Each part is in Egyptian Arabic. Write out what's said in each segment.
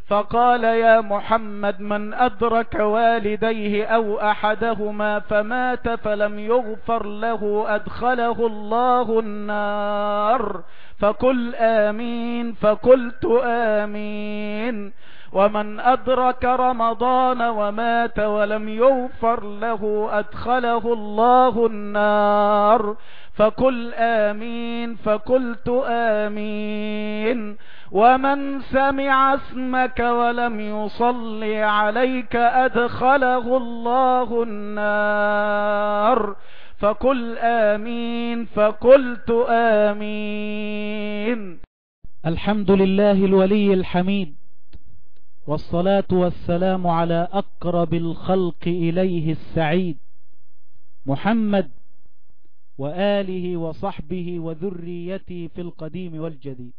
فقال يا محمد من أدرك والديه أو أحدهما فمات فلم يغفر له أدخله الله النار فقل آمين فقلت آمين ومن أدرك رمضان ومات ولم يغفر له أدخله الله النار فقل آمين فقلت آمين ومن سمع اسمك ولم يصلي عليك أدخله الله النار فقل آمين فقلت آمين الحمد لله الولي الحميد والصلاة والسلام على أقرب الخلق إليه السعيد محمد وآله وصحبه وذريته في القديم والجديد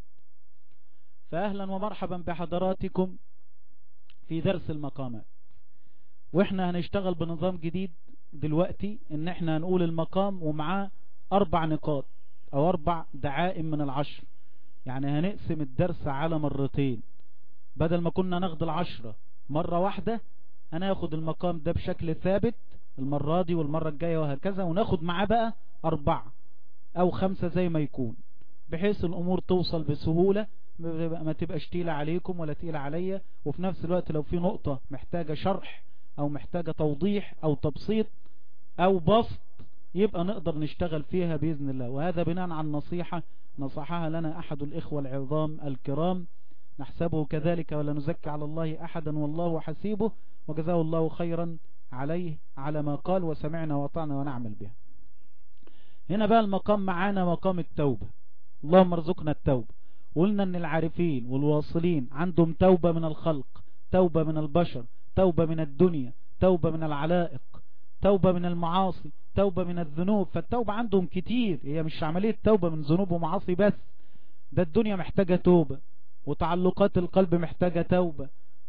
فأهلا ومرحبا بحضراتكم في درس المقامات واحنا هنشتغل بنظام جديد دلوقتي ان احنا هنقول المقام ومعاه اربع نقاط او اربع دعائم من العشر يعني هنقسم الدرس على مرتين بدل ما كنا ناخد العشرة مرة واحدة هناخد المقام ده بشكل ثابت المرة دي والمرة الجاية وهكذا وناخد معاه بقى أربعة أو خمسة زي ما يكون بحيث الأمور توصل بسهولة ما تبقاش تقيلة عليكم ولا تقيلة عليا وفي نفس الوقت لو في نقطة محتاجة شرح أو محتاجة توضيح أو تبسيط أو بسط يبقى نقدر نشتغل فيها بإذن الله وهذا بناء عن نصيحة نصحها لنا أحد الإخوة العظام الكرام نحسبه كذلك ولا نزكي على الله أحدا والله حسيبه وجزاه الله خيرا عليه على ما قال وسمعنا وطعنا ونعمل به هنا بقى المقام معانا مقام التوبة اللهم ارزقنا التوبة قلنا ان العارفين والواصلين عندهم توبة من الخلق توبة من البشر توبة من الدنيا توبة من العلائق توبة من المعاصي توبة من الذنوب فالتوبة عندهم كتير هي مش عملية توبة من ذنوب ومعاصي بس ده الدنيا محتاجة توبة وتعلقات القلب محتاجة توبة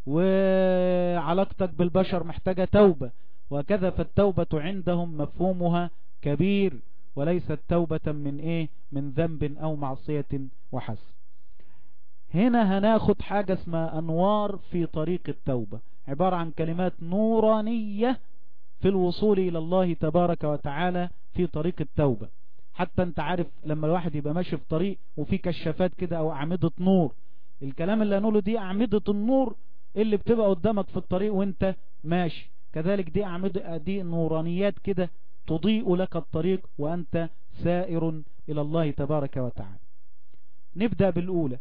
وعلاقتك بالبشر محتاجة توبة وكذا فالتوبة عندهم مفهومها كبير وليست توبة من ايه من ذنب او معصية وحسب هنا هناخد حاجة اسمها انوار في طريق التوبة عبارة عن كلمات نورانية في الوصول الى الله تبارك وتعالى في طريق التوبة حتى انت عارف لما الواحد يبقى ماشي في طريق وفي كشافات كده او اعمدة نور الكلام اللي هنقوله دي اعمدة النور اللي بتبقى قدامك في الطريق وانت ماشي كذلك دي اعمدة دي نورانيات كده تضيء لك الطريق وانت سائر الى الله تبارك وتعالى نبدأ بالاولى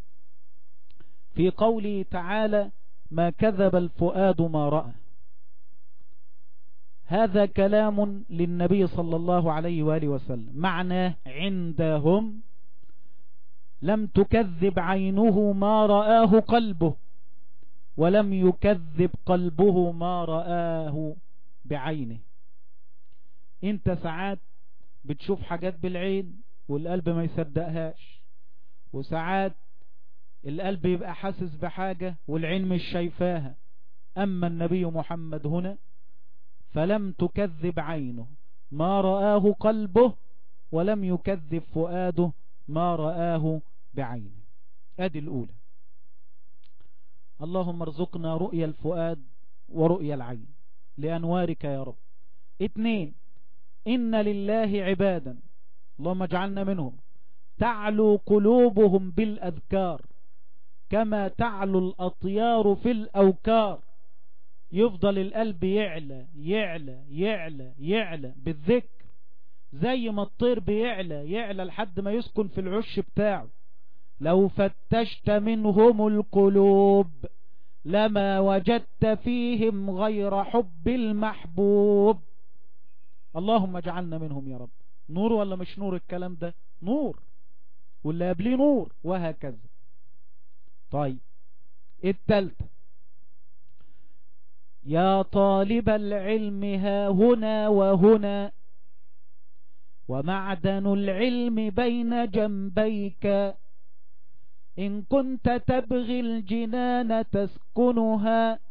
في قوله تعالى ما كذب الفؤاد ما رأى هذا كلام للنبي صلى الله عليه وآله وسلم معناه عندهم لم تكذب عينه ما رآه قلبه ولم يكذب قلبه ما رآه بعينه انت ساعات بتشوف حاجات بالعين والقلب ما يصدقهاش وساعات القلب يبقى حاسس بحاجة والعين مش شايفاها أما النبي محمد هنا فلم تكذب عينه ما رآه قلبه ولم يكذب فؤاده ما رآه بعينه ادي الأولى اللهم ارزقنا رؤيا الفؤاد ورؤيا العين لأنوارك يا رب اثنين إن لله عبادا اللهم اجعلنا منهم تعلو قلوبهم بالأذكار كما تعلو الأطيار في الأوكار يفضل القلب يعلى يعلى يعلى يعلى بالذكر زي ما الطير بيعلى يعلى لحد ما يسكن في العش بتاعه لو فتشت منهم القلوب لما وجدت فيهم غير حب المحبوب اللهم اجعلنا منهم يا رب نور ولا مش نور الكلام ده نور واللي قبليه نور وهكذا طيب التالتة يا طالب العلم ها هنا وهنا ومعدن العلم بين جنبيك إن كنت تبغي الجنان تسكنها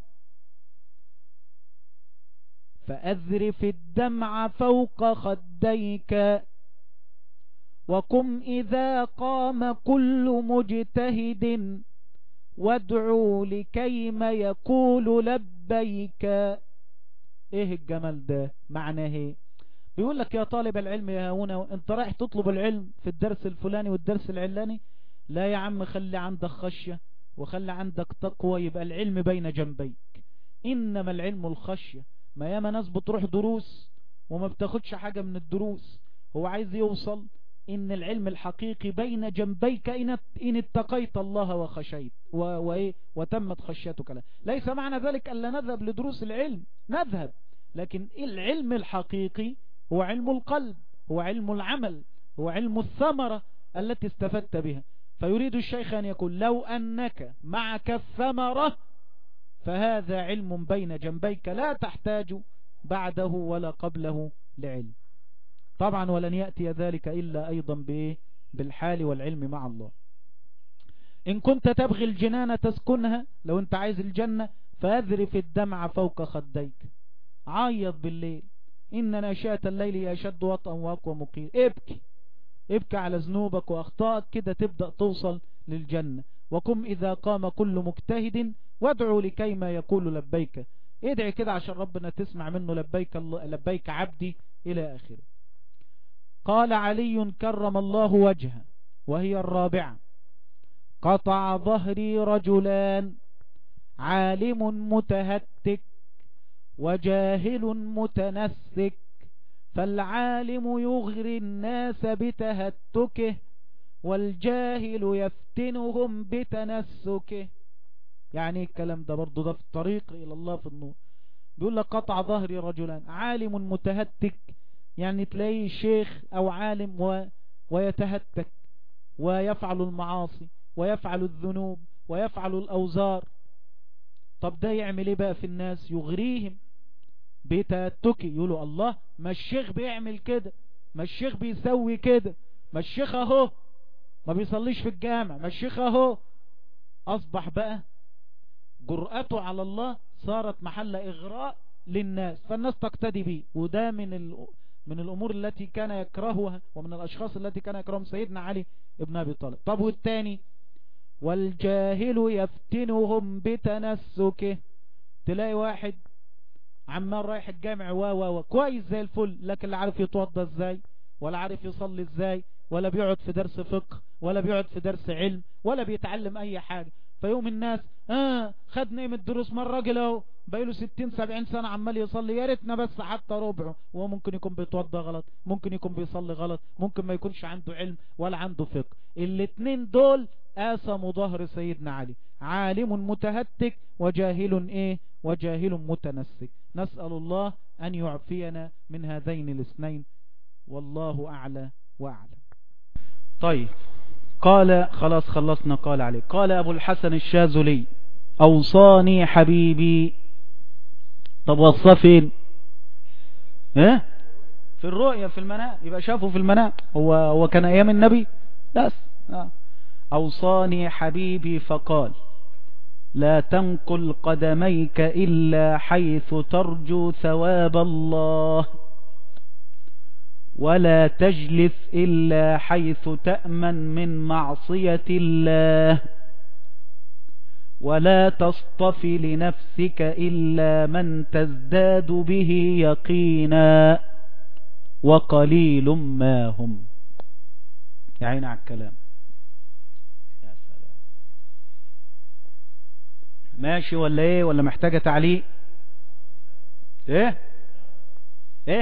فأذرف الدمع فوق خديك وقم إذا قام كل مجتهد وادعوا لكيما يقول لبيك ايه الجمال ده معناه ايه بيقول لك يا طالب العلم يا هنا انت رايح تطلب العلم في الدرس الفلاني والدرس العلاني لا يا عم خلي عندك خشية وخلي عندك تقوى يبقى العلم بين جنبيك انما العلم الخشية ما ياما ناس بتروح دروس وما بتاخدش حاجة من الدروس هو عايز يوصل ان العلم الحقيقي بين جنبيك ان ان اتقيت الله وخشيت و... و... وتمت خشيتك له ليس معنى ذلك الا نذهب لدروس العلم نذهب لكن العلم الحقيقي هو علم القلب هو علم العمل هو علم الثمرة التي استفدت بها فيريد الشيخ أن يقول لو أنك معك الثمرة فهذا علم بين جنبيك لا تحتاج بعده ولا قبله لعلم طبعا ولن يأتي ذلك إلا أيضا بإيه بالحال والعلم مع الله إن كنت تبغي الجنان تسكنها لو أنت عايز الجنة فأذرف الدمع فوق خديك عيط بالليل إن ناشئة الليل أشد وطأ وأقوى مقيل ابكي ابكي على ذنوبك وأخطائك كده تبدأ توصل للجنة وقم إذا قام كل مجتهد وادعوا لكيما يقول لبيك ادعي كده عشان ربنا تسمع منه لبيك, لبيك عبدي إلى آخره قال علي كرم الله وجهه وهي الرابعة قطع ظهري رجلان عالم متهتك وجاهل متنسك فالعالم يغري الناس بتهتكه والجاهل يفتنهم بتنسكه يعني الكلام ده برضو ده في الطريق إلى الله في النور بيقول لك قطع ظهري رجلان عالم متهتك يعني تلاقيه شيخ أو عالم و... ويتهتك ويفعل المعاصي ويفعل الذنوب ويفعل الأوزار طب ده يعمل ايه بقى في الناس يغريهم بتهتكي يقولوا الله ما الشيخ بيعمل كده ما الشيخ بيسوي كده ما الشيخ اهو ما بيصليش في الجامع ما الشيخ اهو اصبح بقى جرأته على الله صارت محل اغراء للناس فالناس تقتدي به وده من ال... من الامور التي كان يكرهها ومن الاشخاص التي كان يكرههم سيدنا علي ابن ابي طالب طب والتاني والجاهل يفتنهم بتنسكه تلاقي واحد عمال رايح الجامع و و و كويس زي الفل لكن لا عارف يتوضى ازاي ولا عارف يصلي ازاي ولا بيقعد في درس فقه ولا بيقعد في درس علم ولا بيتعلم اي حاجة فيوم الناس اه خد نعمة دروس مرة راجل اهو بقاله 60 70 سنة عمال يصلي يا ريتنا بس حتى ربعه وهو ممكن يكون بيتوضى غلط ممكن يكون بيصلي غلط ممكن ما يكونش عنده علم ولا عنده فقه الاثنين دول آثموا ظهر سيدنا علي عالم متهتك وجاهل ايه وجاهل متنسك نسأل الله أن يعفينا من هذين الاثنين والله أعلى وأعلم طيب قال خلاص خلصنا قال عليه قال أبو الحسن الشاذلي أوصاني حبيبي طب وصى فين ايه في الرؤية في المنام يبقى شافه في المنام هو, هو كان أيام النبي بس آه. أوصاني حبيبي فقال لا تنقل قدميك إلا حيث ترجو ثواب الله ولا تجلس إلا حيث تأمن من معصية الله ولا تصطفي لنفسك إلا من تزداد به يقينا وقليل ما هم يعين على الكلام يا سلام ماشي ولا ايه ولا محتاجة تعليق ايه ايه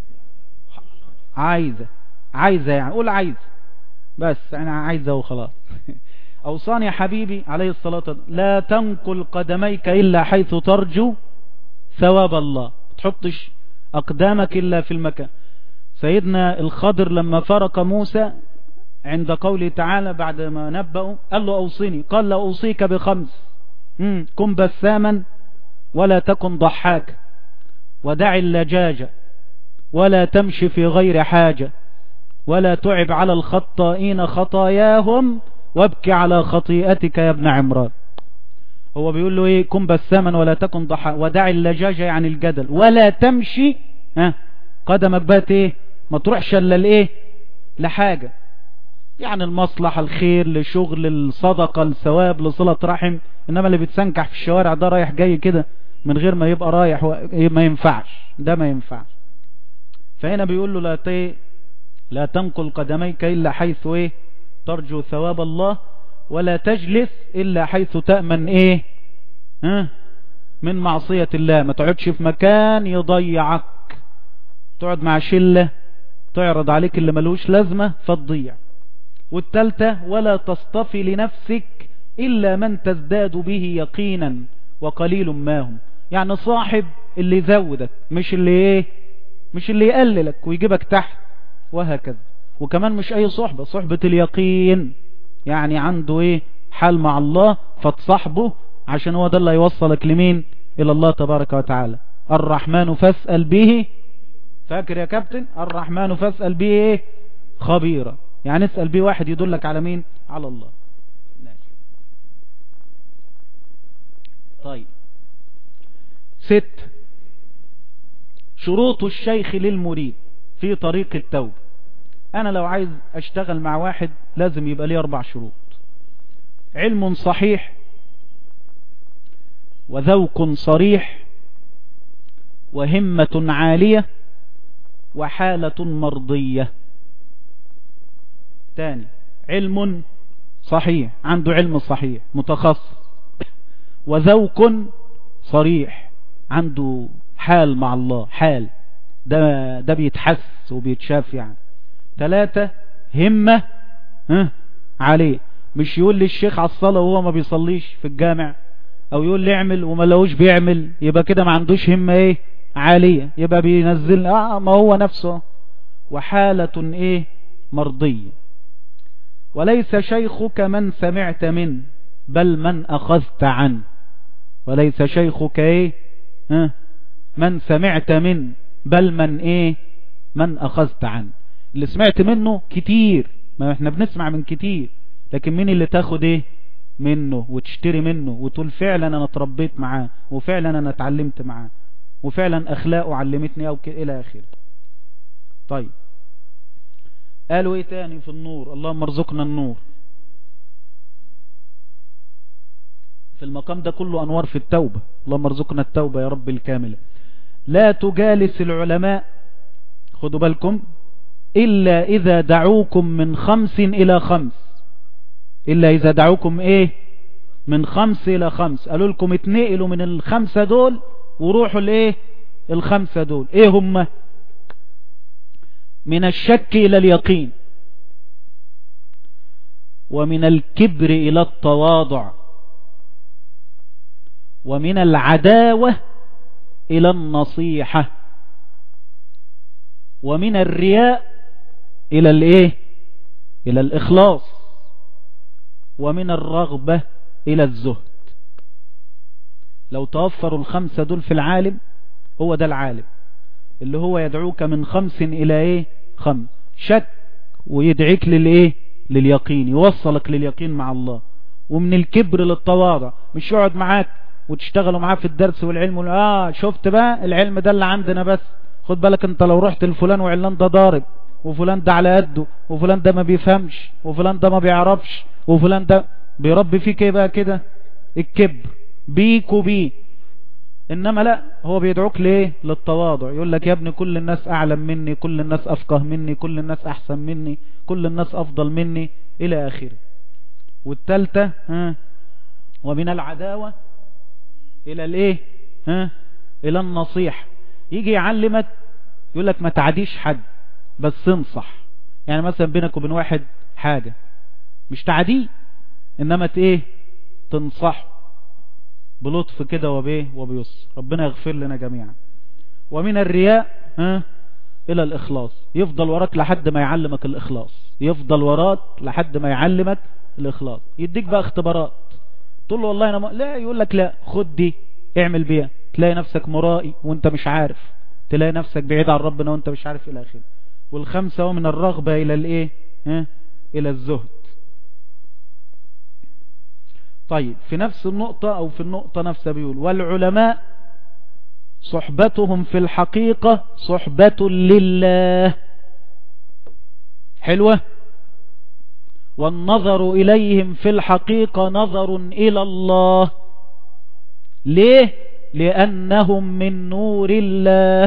عايزة عايزة يعني قول عايز بس انا عايزة وخلاص اوصاني يا حبيبي عليه الصلاة والسلام لا تنقل قدميك الا حيث ترجو ثواب الله تحطش اقدامك الا في المكان سيدنا الخضر لما فرق موسى عند قوله تعالى بعد ما نبأه قال له أوصيني قال له أوصيك بخمس كن بساما ولا تكن ضحاك ودع اللجاجة ولا تمشي في غير حاجة ولا تعب على الخطائين خطاياهم وابكي على خطيئتك يا ابن عمران هو بيقول له ايه كن بساما ولا تكن ضحاك ودع اللجاجة يعني الجدل ولا تمشي ها قدمك بات ايه ما تروحش الا لايه لحاجة يعني المصلحة الخير لشغل الصدقة الثواب لصلة رحم انما اللي بتسنكح في الشوارع ده رايح جاي كده من غير ما يبقى رايح و... ما ينفعش ده ما ينفعش فهنا بيقول له لا ت... لا تنقل قدميك إلا حيث ايه ترجو ثواب الله ولا تجلس إلا حيث تأمن ايه ها من معصية الله ما تقعدش في مكان يضيعك تقعد مع شلة تعرض عليك اللي ملوش لازمة فتضيع والتالتة ولا تصطفي لنفسك إلا من تزداد به يقينا وقليل ما هم يعني صاحب اللي يزودك مش اللي ايه مش اللي يقللك ويجيبك تحت وهكذا وكمان مش اي صحبة صحبة اليقين يعني عنده ايه حال مع الله فتصاحبه عشان هو ده اللي يوصلك لمين الى الله تبارك وتعالى الرحمن فاسأل به فاكر يا كابتن الرحمن فاسأل به ايه خبيرا يعني اسأل به واحد يدلك على مين على الله ماشي. طيب ست شروط الشيخ للمريد في طريق التوبة انا لو عايز اشتغل مع واحد لازم يبقى لي اربع شروط علم صحيح وذوق صريح وهمة عالية وحالة مرضية تاني علم صحيح عنده علم صحيح متخصص وذوق صريح عنده حال مع الله حال ده ده بيتحس وبيتشاف يعني ثلاثة همة ها عليه مش يقول لي الشيخ على الصلاة وهو ما بيصليش في الجامع او يقول لي اعمل وما لهوش بيعمل يبقى كده ما عندوش همة ايه عالية يبقى بينزل اه ما هو نفسه وحالة ايه مرضية وليس شيخك من سمعت منه بل من اخذت عنه وليس شيخك ايه ها من سمعت منه بل من ايه من اخذت عنه اللي سمعت منه كتير ما احنا بنسمع من كتير لكن مين اللي تاخد ايه منه وتشتري منه وتقول فعلا انا اتربيت معاه وفعلا انا اتعلمت معاه وفعلا اخلاقه علمتني او الى اخره طيب قالوا ايه تاني في النور اللهم ارزقنا النور في المقام ده كله انوار في التوبة اللهم ارزقنا التوبة يا رب الكاملة لا تجالس العلماء خدوا بالكم إلا إذا دعوكم من خمس إلى خمس إلا إذا دعوكم إيه من خمس إلى خمس قالوا لكم اتنقلوا من الخمسة دول وروحوا لإيه الخمسة دول إيه هم من الشك إلى اليقين ومن الكبر إلى التواضع ومن العداوة إلى النصيحة ومن الرياء إلى الإيه إلى الإخلاص ومن الرغبة إلى الزهد لو توفروا الخمسة دول في العالم هو ده العالم اللي هو يدعوك من خمس إلى إيه خمس شك ويدعيك للإيه لليقين يوصلك لليقين مع الله ومن الكبر للتواضع مش يقعد معاك وتشتغلوا معاه في الدرس والعلم اه شفت بقى العلم ده اللي عندنا بس خد بالك انت لو رحت لفلان وعلان ده ضارب وفلان ده على قده وفلان ده ما بيفهمش وفلان ده ما بيعرفش وفلان ده بيربي فيك ايه بقى كده الكبر بيك وبيه انما لا هو بيدعوك ليه للتواضع يقول لك يا ابني كل الناس اعلم مني كل الناس افقه مني كل الناس احسن مني كل الناس افضل مني الى اخره والتالتة ها ومن العداوة الى الايه ها الى النصيحة يجي يعلمك يقول لك ما تعديش حد بس انصح يعني مثلا بينك وبين واحد حاجة مش تعديه انما ايه تنصحه بلطف كده وبيه وبيسر ربنا يغفر لنا جميعا ومن الرياء ها الى الاخلاص يفضل وراك لحد ما يعلمك الاخلاص يفضل وراك لحد ما يعلمك الاخلاص يديك بقى اختبارات تقول له والله انا م... لا يقول لك لا خد دي اعمل بيها تلاقي نفسك مرائي وانت مش عارف تلاقي نفسك بعيد عن ربنا وانت مش عارف الى اخره والخمسة ومن الرغبة الى الايه ها الى الزهد طيب في نفس النقطة او في النقطة نفسها بيقول والعلماء صحبتهم في الحقيقة صحبة لله حلوة والنظر إليهم في الحقيقة نظر إلى الله ليه لأنهم من نور الله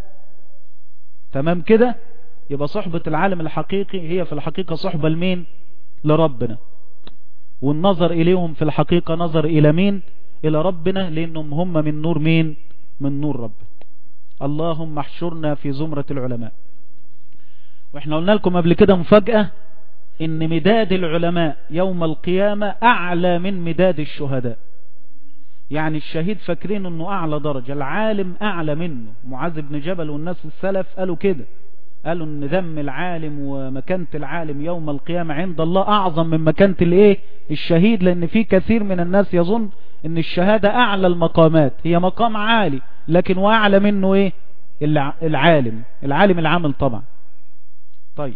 تمام كده يبقى صحبة العالم الحقيقي هي في الحقيقة صحبة لمين لربنا والنظر إليهم في الحقيقة نظر إلى مين إلى ربنا لأنهم هم من نور مين من نور ربنا اللهم احشرنا في زمرة العلماء واحنا قلنا لكم قبل كده مفاجأة ان مداد العلماء يوم القيامة اعلى من مداد الشهداء يعني الشهيد فاكرين انه اعلى درجة العالم اعلى منه معاذ بن جبل والناس السلف قالوا كده قالوا ان دم العالم ومكانة العالم يوم القيامة عند الله اعظم من مكانة الايه الشهيد لان في كثير من الناس يظن ان الشهادة اعلى المقامات هي مقام عالي لكن واعلى منه ايه العالم العالم العامل طبعا طيب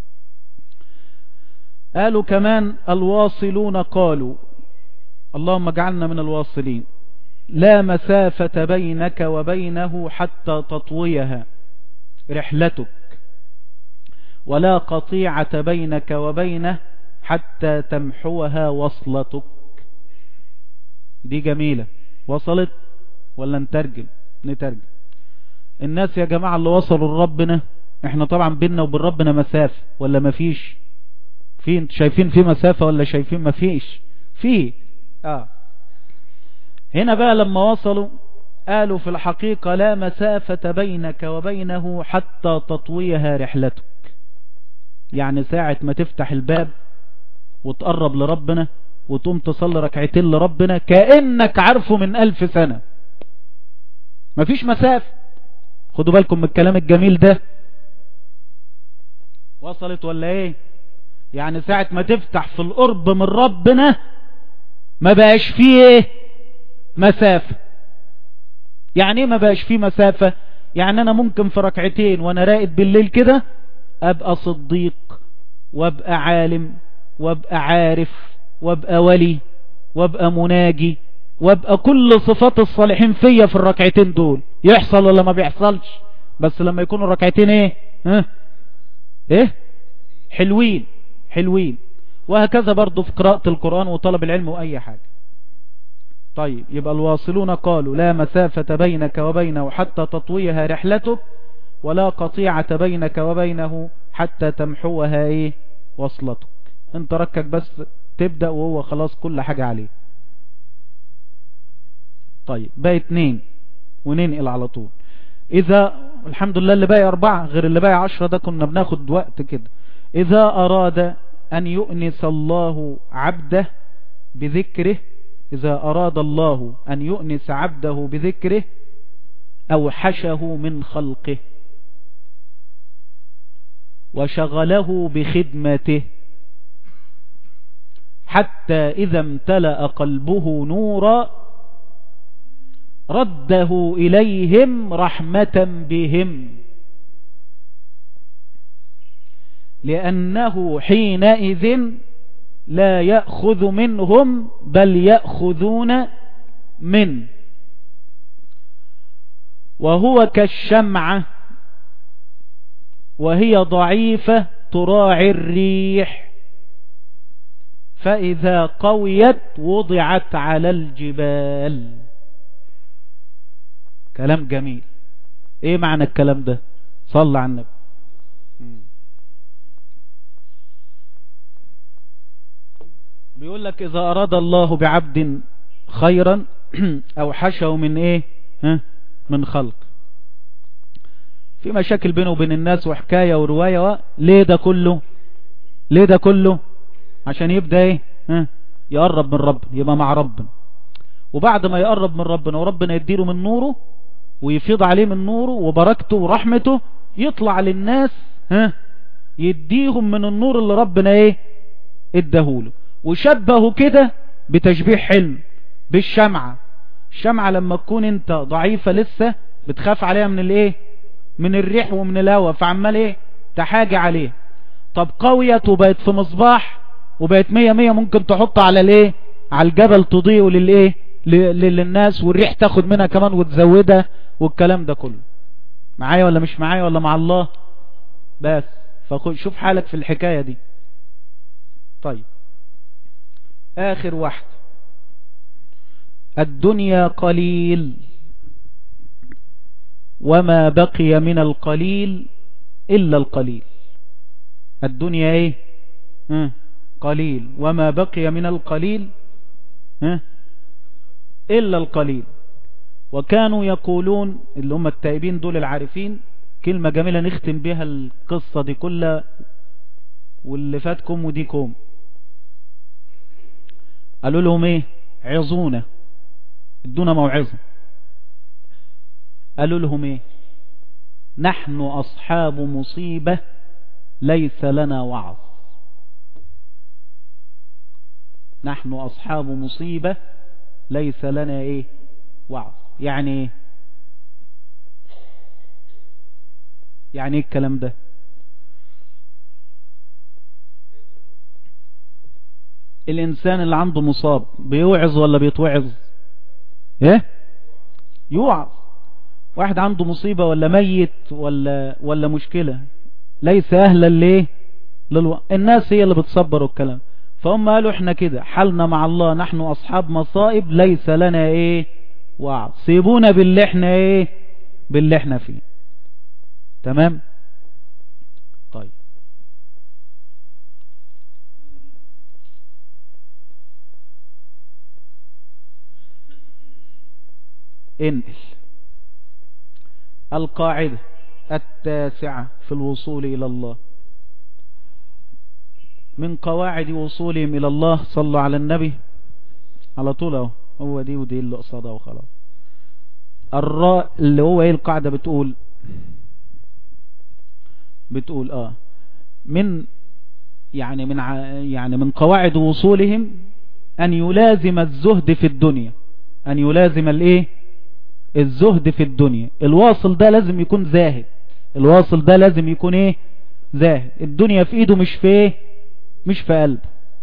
قالوا كمان الواصلون قالوا اللهم اجعلنا من الواصلين لا مسافة بينك وبينه حتى تطويها رحلتك ولا قطيعة بينك وبينه حتى تمحوها وصلتك دي جميلة وصلت ولا نترجم نترجم الناس يا جماعة اللي وصلوا لربنا احنا طبعا بيننا وبين ربنا مسافة ولا مفيش في انت شايفين في مسافة ولا شايفين مفيش في اه هنا بقى لما وصلوا قالوا في الحقيقة لا مسافة بينك وبينه حتى تطويها رحلتك يعني ساعة ما تفتح الباب وتقرب لربنا وتقوم تصلي ركعتين لربنا كأنك عارفه من ألف سنة مفيش مسافة خدوا بالكم من الكلام الجميل ده وصلت ولا ايه يعني ساعة ما تفتح في القرب من ربنا ما بقاش فيه ايه مسافة يعني ايه ما بقاش فيه مسافة يعني انا ممكن في ركعتين وانا راقد بالليل كده ابقى صديق وابقى عالم وابقى عارف وابقى ولي وابقى مناجي وابقى كل صفات الصالحين فيا في الركعتين دول يحصل ولا ما بيحصلش بس لما يكونوا الركعتين ايه ها ايه حلوين حلوين وهكذا برضو في قراءة القرآن وطلب العلم وأي حاجة طيب يبقى الواصلون قالوا لا مسافة بينك وبينه حتى تطويها رحلتك ولا قطيعة بينك وبينه حتى تمحوها ايه وصلتك انت ركك بس تبدأ وهو خلاص كل حاجة عليه طيب باقي اتنين وننقل على طول اذا الحمد لله اللي باقي اربعة غير اللي باقي عشرة ده كنا بناخد وقت كده اذا اراد ان يؤنس الله عبده بذكره اذا اراد الله ان يؤنس عبده بذكره اوحشه من خلقه وشغله بخدمته حتى إذا امتلأ قلبه نورا رده إليهم رحمة بهم لأنه حينئذ لا يأخذ منهم بل يأخذون من وهو كالشمعة وهي ضعيفة تراعي الريح فإذا قويت وضعت على الجبال كلام جميل ايه معنى الكلام ده صلى على النبي بيقول لك اذا اراد الله بعبد خيرا او حشه من ايه ها من خلق في مشاكل بينه وبين الناس وحكاية ورواية و... ليه ده كله ليه ده كله عشان يبدأ ايه ها يقرب من ربنا يبقى مع ربنا وبعد ما يقرب من ربنا وربنا يديله من نوره ويفيض عليه من نوره وبركته ورحمته يطلع للناس ها يديهم من النور اللي ربنا ايه اداهوله وشبهه كده بتشبيه حلم بالشمعة الشمعة لما تكون انت ضعيفة لسه بتخاف عليها من الايه من الريح ومن الهواء فعمال ايه تحاجة عليه طب قويت وبقت في مصباح وبقت مية مية ممكن تحط على الايه على الجبل تضيء للايه للناس والريح تاخد منها كمان وتزودها والكلام ده كله معايا ولا مش معايا ولا مع الله بس فشوف حالك في الحكاية دي طيب آخر واحد الدنيا قليل وما بقي من القليل إلا القليل الدنيا ايه اه قليل وما بقي من القليل اه إلا القليل وكانوا يقولون اللي هم التائبين دول العارفين كلمة جميلة نختم بها القصة دي كلها واللي فاتكم وديكم قالوا لهم ايه عظونا ادونا موعظة قالوا لهم ايه نحن اصحاب مصيبة ليس لنا وعظ نحن اصحاب مصيبة ليس لنا ايه وعظ يعني ايه يعني ايه الكلام ده الانسان اللي عنده مصاب بيوعظ ولا بيتوعظ ايه يوعظ واحد عنده مصيبة ولا ميت ولا ولا مشكلة ليس اهلا ليه للو... الناس هي اللي بتصبر الكلام فهم قالوا احنا كده حالنا مع الله نحن اصحاب مصائب ليس لنا ايه وعظ سيبونا باللي احنا ايه باللي احنا فيه تمام طيب انقل القاعدة التاسعة في الوصول إلى الله من قواعد وصولهم إلى الله صلوا على النبي على طول اهو هو دي ودي اللي قصادها وخلاص الراء اللي هو ايه القاعدة بتقول بتقول اه من يعني من يعني من قواعد وصولهم ان يلازم الزهد في الدنيا ان يلازم الايه الزهد في الدنيا الواصل ده لازم يكون زاهد الواصل ده لازم يكون ايه زاهد الدنيا في ايده مش في ايه مش في قلبه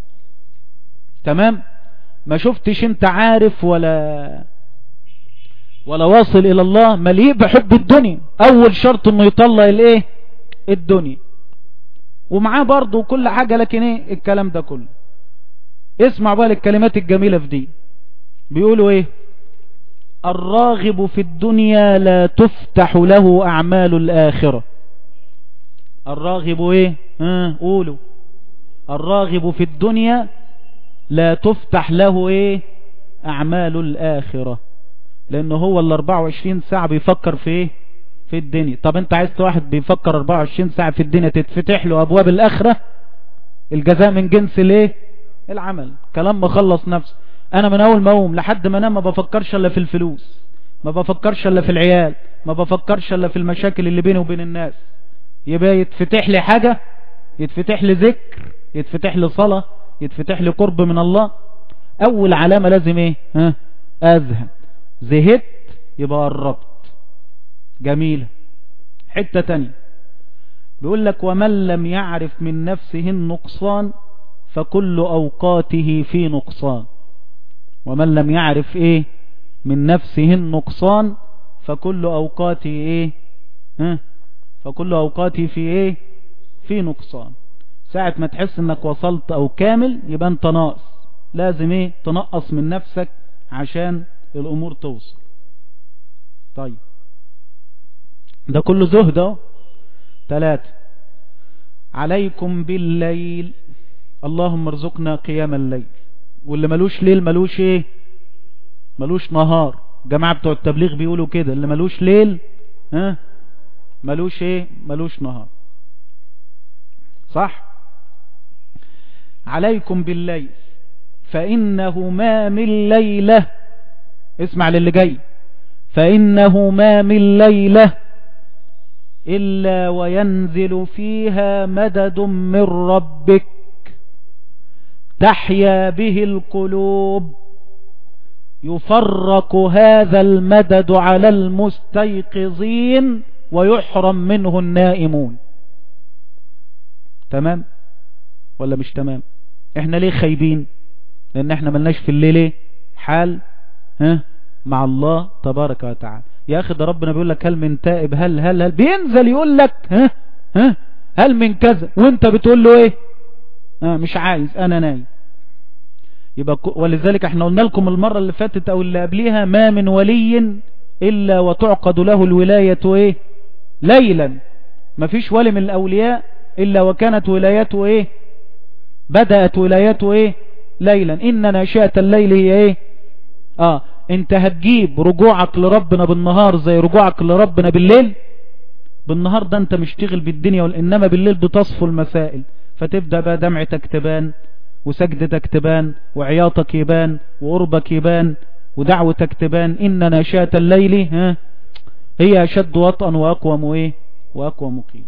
تمام ما شفتش انت عارف ولا ولا واصل الى الله مليء بحب الدنيا اول شرط انه يطلع الايه الدنيا ومعاه برضه كل حاجة لكن ايه الكلام ده كله اسمع بقى الكلمات الجميلة في دي بيقولوا ايه الراغب في الدنيا لا تفتح له اعمال الاخرة الراغب ايه اه قولوا الراغب في الدنيا لا تفتح له ايه اعمال الاخرة لانه هو ال 24 ساعة بيفكر في ايه في الدنيا طب انت عايز واحد بيفكر 24 ساعة في الدنيا تتفتح له ابواب الاخرة الجزاء من جنس الايه العمل كلام مخلص نفسه انا من اول ما اقوم لحد ما انام ما بفكرش الا في الفلوس ما بفكرش الا في العيال ما بفكرش الا في المشاكل اللي بيني وبين الناس يبقى يتفتح لي حاجة يتفتح لي ذكر يتفتح لي صلاة يتفتح لي قرب من الله اول علامة لازم ايه ها اذهب زهدت يبقى قربت جميلة حتة تانية بيقول لك ومن لم يعرف من نفسه النقصان فكل أوقاته في نقصان ومن لم يعرف ايه من نفسه النقصان فكل أوقاته ايه ها فكل أوقاته في ايه في نقصان ساعة ما تحس انك وصلت او كامل يبقى انت ناقص لازم ايه تنقص من نفسك عشان الامور توصل طيب ده كله زهد اهو ثلاثة عليكم بالليل اللهم ارزقنا قيام الليل واللي ملوش ليل ملوش ايه ملوش نهار جماعة بتوع التبليغ بيقولوا كده اللي ملوش ليل ها ملوش ايه ملوش نهار صح عليكم بالليل فإنه ما من ليلة اسمع للي جاي فإنه ما من ليلة إلا وينزل فيها مدد من ربك تحيا به القلوب يفرق هذا المدد على المستيقظين ويحرم منه النائمون تمام ولا مش تمام احنا ليه خايبين لان احنا ملناش في الليل ايه حال ها مع الله تبارك وتعالى يا اخي ده ربنا بيقول لك هل من تائب هل هل هل بينزل يقول لك ها ها هل من كذا وانت بتقول له ايه آه مش عايز انا نايم يبقى ولذلك احنا قلنا لكم المرة اللي فاتت او اللي قبليها ما من ولي الا وتعقد له الولاية ايه ليلا مفيش ولي من الاولياء الا وكانت ولايته ايه بدأت ولايته ايه ليلا ان ناشئة الليل هي ايه اه انت هتجيب رجوعك لربنا بالنهار زي رجوعك لربنا بالليل بالنهار ده انت مشتغل بالدنيا انما بالليل بتصفو المسائل فتبدأ بقى دمعتك تبان وسجدتك تبان وعياطك يبان وقربك يبان ودعوتك تبان إن ناشئة الليل ها هي أشد وطئا وأقوم إيه وأقوى مقيم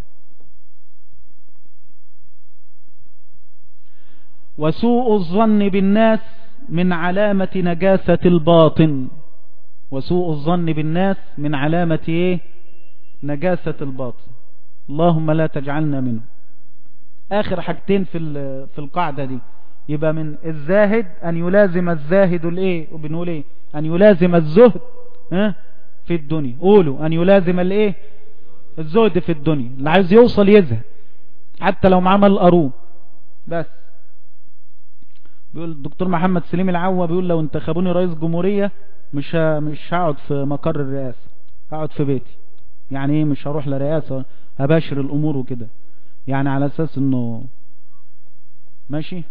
وسوء الظن بالناس من علامة نجاسة الباطن وسوء الظن بالناس من علامة ايه نجاسة الباطن اللهم لا تجعلنا منه اخر حاجتين في في القاعدة دي يبقى من الزاهد ان يلازم الزاهد الايه وبنقول ايه ان يلازم الزهد ها في الدنيا قولوا ان يلازم الايه الزهد في الدنيا اللي عايز يوصل يزهد حتى لو معاه مال قارون بس بيقول الدكتور محمد سليم العوا بيقول لو انتخبوني رئيس جمهورية مش ه... مش هقعد في مقر الرئاسة هقعد في بيتي يعني ايه مش هروح لرئاسة هباشر الامور وكده يعني على اساس انه ماشي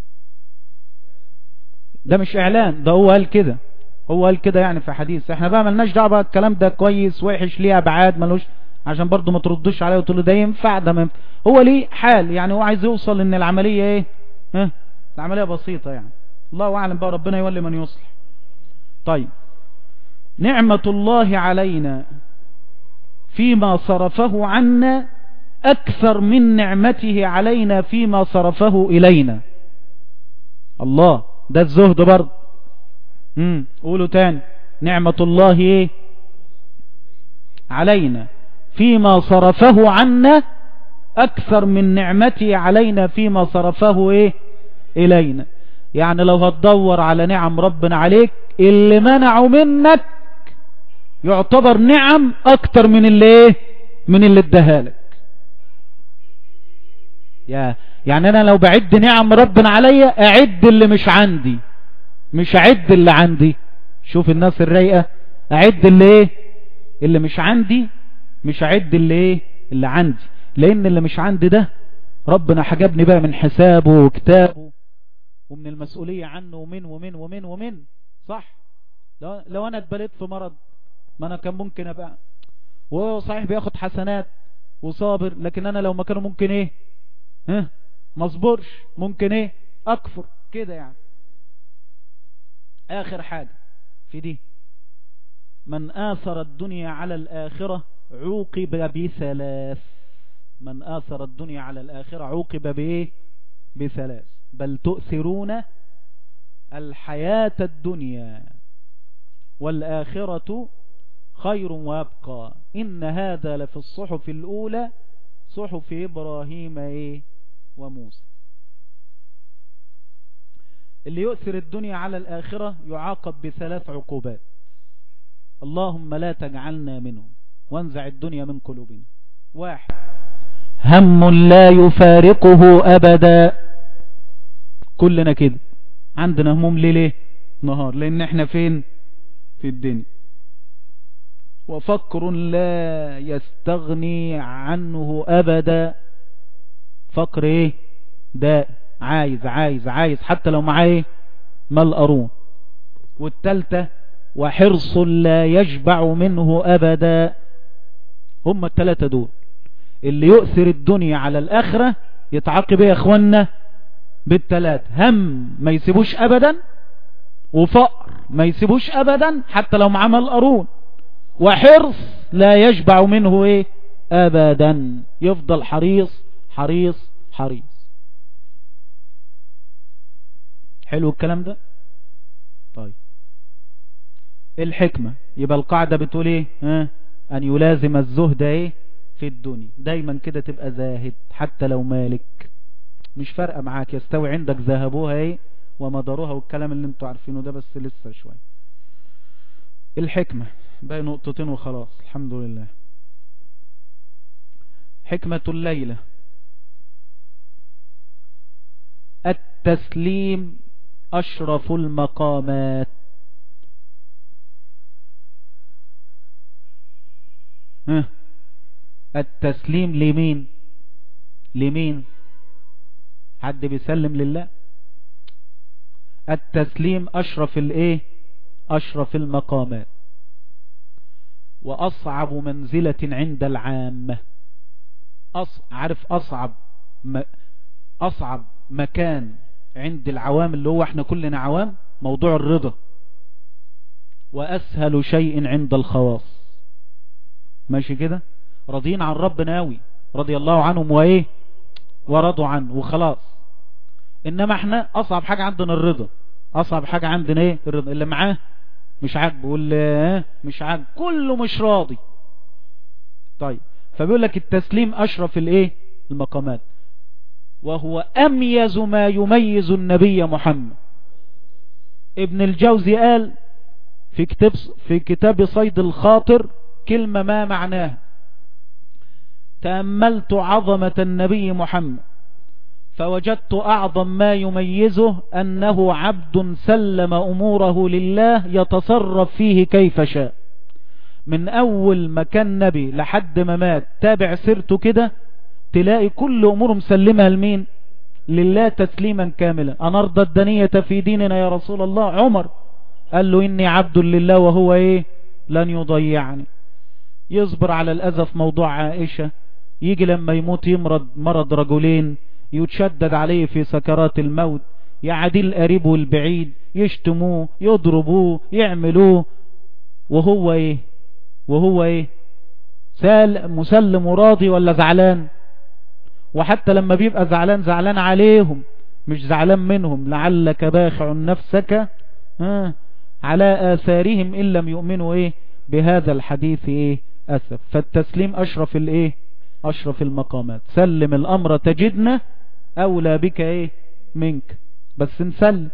ده مش اعلان ده هو قال كده هو قال كده يعني في حديث احنا بقى ملناش دعوه بقى الكلام ده كويس وحش ليه ابعاد ملوش عشان برضو ما تردوش عليه وتقول ده ينفع ده ما هو ليه حال يعني هو عايز يوصل ان العمليه ايه ها العمليه بسيطه يعني الله اعلم بقى ربنا يولي من يصلح طيب نعمه الله علينا فيما صرفه عنا أكثر من نعمته علينا فيما صرفه إلينا الله ده الزهد برضه امم قولوا تاني نعمة الله ايه علينا فيما صرفه عنا أكثر من نعمته علينا فيما صرفه ايه إلينا يعني لو هتدور على نعم ربنا عليك اللي منعه منك يعتبر نعم أكتر من اللي ايه من اللي ادهالك يا يعني انا لو بعد نعم ربنا عليا اعد اللي مش عندي مش اعد اللي عندي شوف الناس الرايقه اعد اللي ايه اللي مش عندي مش اعد اللي ايه اللي عندي لان اللي مش عندي ده ربنا حجبني بقى من حسابه وكتابه ومن المسؤولية عنه ومن ومن ومن ومن صح لو, لو انا اتبليت في مرض ما انا كان ممكن ابقى وهو صحيح بياخد حسنات وصابر لكن انا لو مكانه ممكن ايه ها مصبرش ممكن ايه اكفر كده يعني اخر حاجة في دي من آثر الدنيا على الآخرة عوقب بثلاث من آثر الدنيا على الآخرة عوقب بإيه بثلاث بل تؤثرون الحياة الدنيا والآخرة خير وابقى إن هذا لفي الصحف الأولى صحف إبراهيم إيه وموسى اللي يؤثر الدنيا على الآخرة يعاقب بثلاث عقوبات اللهم لا تجعلنا منهم وانزع الدنيا من قلوبنا واحد هم لا يفارقه أبدا كلنا كده عندنا هموم ليه ليه نهار لأن احنا فين في الدنيا وفقر لا يستغني عنه أبدا فقر ايه ده عايز عايز عايز حتى لو معاه ايه مال قارون والتالتة وحرص لا يشبع منه أبدا هم التلاتة دول اللي يؤثر الدنيا على الآخرة يتعاقب يا اخوانا بالتلات هم ما يسيبوش أبدا وفقر ما يسيبوش أبدا حتى لو معاه مال قارون وحرص لا يشبع منه ايه أبدا يفضل حريص حريص حريص حلو الكلام ده طيب الحكمة يبقى القاعدة بتقول ايه ها ان يلازم الزهد ايه في الدنيا دايما كده تبقى زاهد حتى لو مالك مش فارقة معاك يستوي عندك ذهبوها ايه ومدارها والكلام اللي انتوا عارفينه ده بس لسه شوية الحكمة باقي نقطتين وخلاص الحمد لله حكمة الليلة التسليم أشرف المقامات ها التسليم لمين لمين حد بيسلم لله التسليم أشرف الايه أشرف المقامات وأصعب منزلة عند العامة أص... عارف أصعب م... أصعب مكان عند العوام اللي هو احنا كلنا عوام موضوع الرضا وأسهل شيء عند الخواص ماشي كده راضين عن ربنا قوي رضي الله عنهم وايه ورضوا عنه وخلاص انما احنا اصعب حاجة عندنا الرضا اصعب حاجة عندنا ايه الرضا اللي معاه مش عاجبه واللي مش عاجبه كله مش راضي طيب فبيقول لك التسليم اشرف الايه المقامات وهو اميز ما يميز النبي محمد ابن الجوزي قال في كتاب في كتاب صيد الخاطر كلمة ما معناها تأملت عظمة النبي محمد فوجدت أعظم ما يميزه أنه عبد سلم أموره لله يتصرف فيه كيف شاء من أول ما كان نبي لحد ما مات تابع سيرته كده تلاقي كل أمور مسلمها لمين لله تسليما كاملا أنا أرضى الدنية في ديننا يا رسول الله عمر قال له إني عبد لله وهو إيه لن يضيعني يصبر على الأذى في موضوع عائشة يجي لما يموت يمرض مرض رجلين يتشدد عليه في سكرات الموت يعدل قريبه البعيد يشتموه يضربوه يعملوه وهو ايه وهو ايه سال مسلم وراضي ولا زعلان وحتى لما بيبقى زعلان زعلان عليهم مش زعلان منهم لعلك باخع نفسك آه على آثارهم إن لم يؤمنوا إيه بهذا الحديث إيه أسف فالتسليم أشرف الإيه أشرف المقامات سلم الأمر تجدنا أولى بك إيه منك بس نسلم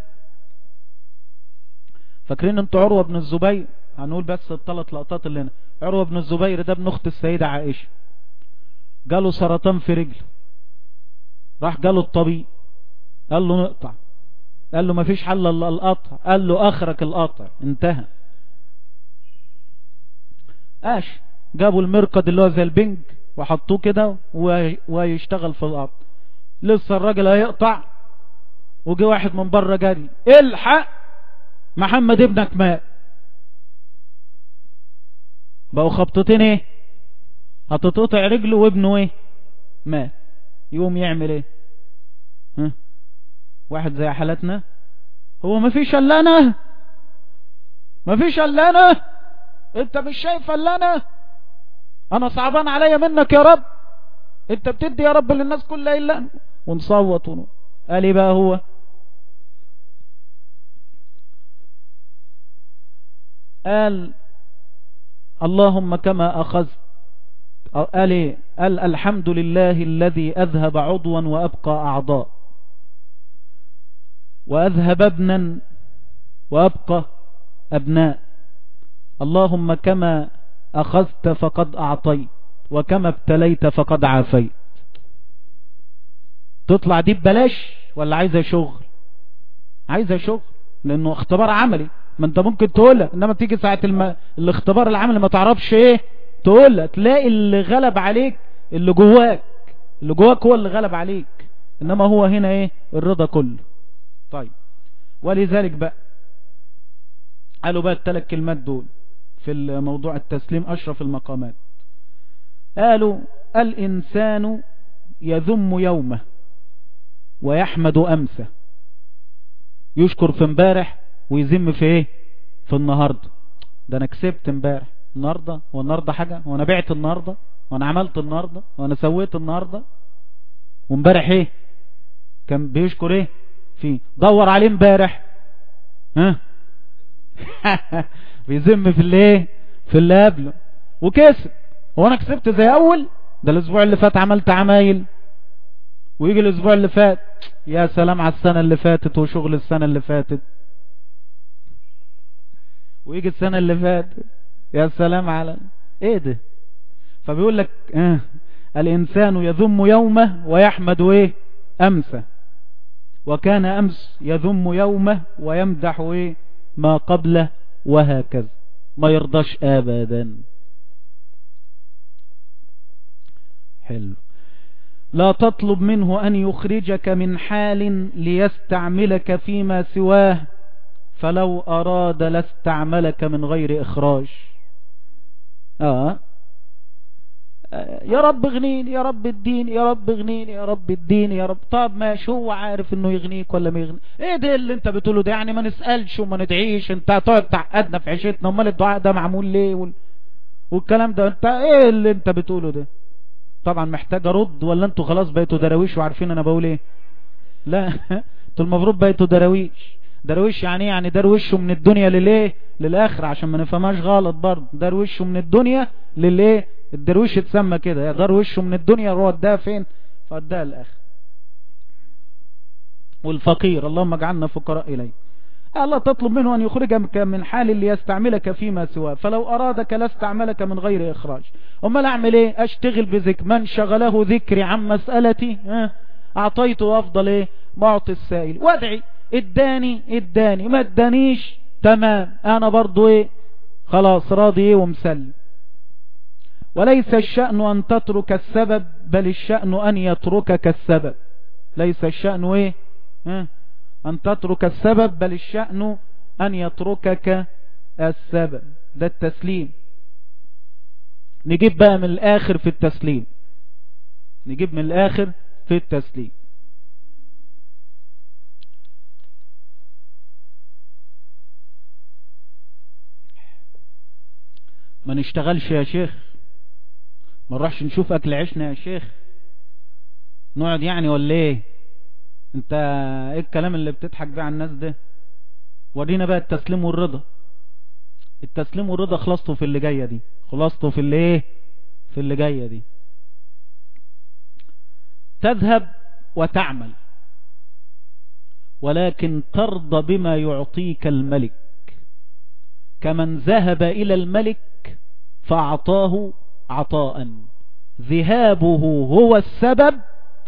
فاكرين انتوا عروة بن الزبير هنقول بس الثلاث لقطات اللي هنا عروة بن الزبير ده ابن اخت السيدة عائشة جاله سرطان في رجله راح جاله الطبيب قال له نقطع قال له مفيش حل الا القطع قال له اخرك القطع انتهى اش جابوا المرقد اللي هو زي البنج وحطوه كده ويشتغل في القطع لسه الراجل هيقطع وجي واحد من بره جري الحق محمد ابنك مات بقوا خبطتين ايه هتتقطع رجله وابنه ايه مات يقوم يعمل ايه ها واحد زي حالتنا هو مفيش الا انا مفيش الا انا انت مش شايف الا انا انا صعبان عليا منك يا رب انت بتدي يا رب للناس كلها الا أنا ونصوت ون... قال ايه بقى هو قال اللهم كما اخذت قال ايه قال الحمد لله الذي اذهب عضوا وابقى اعضاء واذهب ابنا وابقى ابناء اللهم كما اخذت فقد اعطيت وكما ابتليت فقد عافيت تطلع دي ببلاش ولا عايزة شغل عايزة شغل لانه اختبار عملي ما انت ممكن تقولها انما تيجي ساعة الم... الاختبار العملي ما تعرفش ايه تقولها تلاقي اللي غلب عليك اللي جواك اللي جواك هو اللي غلب عليك انما هو هنا ايه الرضا كله طيب ولذلك بقى قالوا بقى الثلاث كلمات دول في الموضوع التسليم اشرف المقامات قالوا الانسان يذم يومه ويحمد امسه يشكر في امبارح ويذم في ايه في النهاردة ده انا كسبت امبارح النهاردة والنهاردة حاجة وانا بعت النهاردة وانا عملت النهاردة وانا سويت النهاردة وامبارح ايه كان بيشكر ايه في دور عليه امبارح ها بيذم في اللي ايه في اللي قبله وكسب هو انا كسبت زي اول ده الاسبوع اللي فات عملت عمايل ويجي الاسبوع اللي فات يا سلام على السنة اللي فاتت وشغل السنة اللي فاتت ويجي السنة اللي فاتت يا سلام على ايه ده فبيقول لك اه الانسان يذم يومه ويحمد ايه امسه وكان أمس يذم يومه ويمدح إيه ما قبله وهكذا ما يرضاش أبدا حلو لا تطلب منه أن يخرجك من حال ليستعملك فيما سواه فلو أراد لاستعملك من غير إخراج آه يا رب اغنيني يا رب الدين يا رب اغنيني يا رب الدين يا رب طب ماشي هو عارف انه يغنيك ولا ما يغني ايه ده اللي انت بتقوله ده يعني ما نسألش وما ندعيش انت هتقعد تعقدنا في عيشتنا امال الدعاء ده معمول ليه وال... والكلام ده انت ايه اللي انت بتقوله ده طبعا محتاج ارد ولا انتوا خلاص بقيتوا دراويش وعارفين انا بقول ايه لا انتوا المفروض بقيتوا دراويش درويش يعني ايه يعني دروشه من الدنيا للايه للاخر عشان ما نفهمهاش غلط برضه دروشه من الدنيا للايه الدرويش اتسمى كده دروشه من الدنيا هو اداها فين فاداها الاخر والفقير اللهم اجعلنا فقراء اليه الله تطلب منه أن يخرجك من حال اللي يستعملك فيما سواه فلو أرادك لاستعملك من غير إخراج أما أعمل إيه أشتغل بذكر من شغله ذكري عن مسألتي أعطيته أفضل إيه معطي السائل وادعي اداني اداني ما ادانيش تمام أنا برضو إيه خلاص راضي إيه ومسلم وليس الشأن أن تترك السبب بل الشأن أن يتركك السبب ليس الشأن إيه ها أن تترك السبب بل الشأن أن يتركك السبب ده التسليم نجيب بقى من الآخر في التسليم نجيب من الآخر في التسليم ما نشتغلش يا شيخ ما نروحش نشوف أكل عيشنا يا شيخ نقعد يعني ولا ايه انت ايه الكلام اللي بتضحك بيه على الناس ده ورينا بقى التسليم والرضا التسليم والرضا خلاصته في اللي جاية دي خلاصته في اللي ايه في اللي جاية دي تذهب وتعمل ولكن ترضى بما يعطيك الملك كمن ذهب إلى الملك فأعطاه عطاء ذهابه هو السبب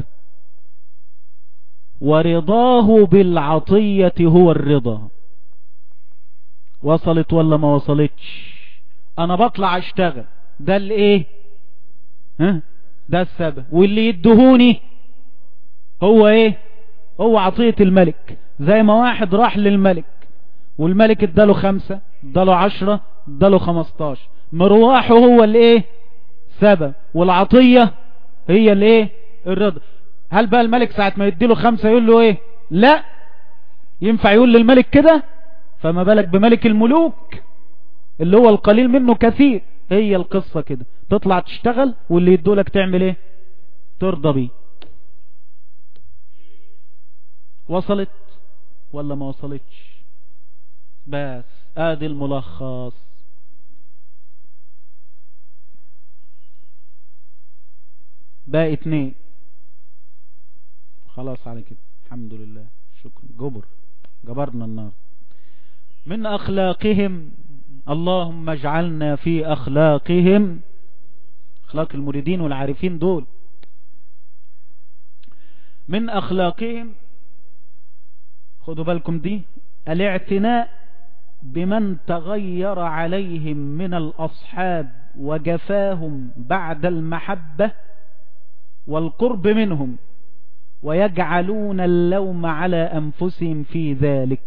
ورضاه بالعطية هو الرضا وصلت ولا ما وصلتش انا بطلع اشتغل ده الايه ها ده السبب واللي يدهوني هو ايه هو عطية الملك زي ما واحد راح للملك والملك اداله خمسة اداله عشرة اداله خمستاشر مرواحه هو الايه سبب والعطية هي الايه الرضا هل بقى الملك ساعة ما يديله خمسة يقول له ايه لا ينفع يقول للملك كده فما بالك بملك الملوك اللي هو القليل منه كثير هي القصة كده تطلع تشتغل واللي يدولك تعمل ايه ترضى بيه وصلت ولا ما وصلتش بس ادي الملخص باقي اتنين خلاص على كده الحمد لله شكرا جبر جبرنا النار من أخلاقهم اللهم اجعلنا في أخلاقهم أخلاق المريدين والعارفين دول من أخلاقهم خدوا بالكم دي الاعتناء بمن تغير عليهم من الأصحاب وجفاهم بعد المحبة والقرب منهم ويجعلون اللوم على أنفسهم في ذلك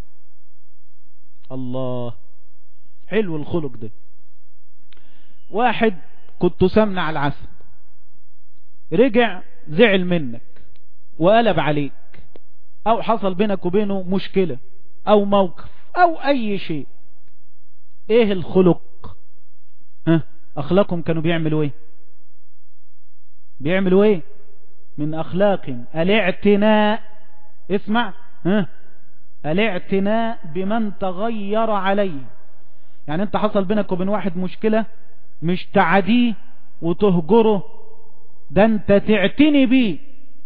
الله حلو الخلق ده واحد كنت سمنع على العسل رجع زعل منك وقلب عليك او حصل بينك وبينه مشكلة او موقف او اي شيء ايه الخلق ها اخلاقهم كانوا بيعملوا ايه بيعملوا ايه من أخلاق الاعتناء اسمع ها الاعتناء بمن تغير عليه يعني انت حصل بينك وبين واحد مشكلة مش تعديه وتهجره ده انت تعتني بيه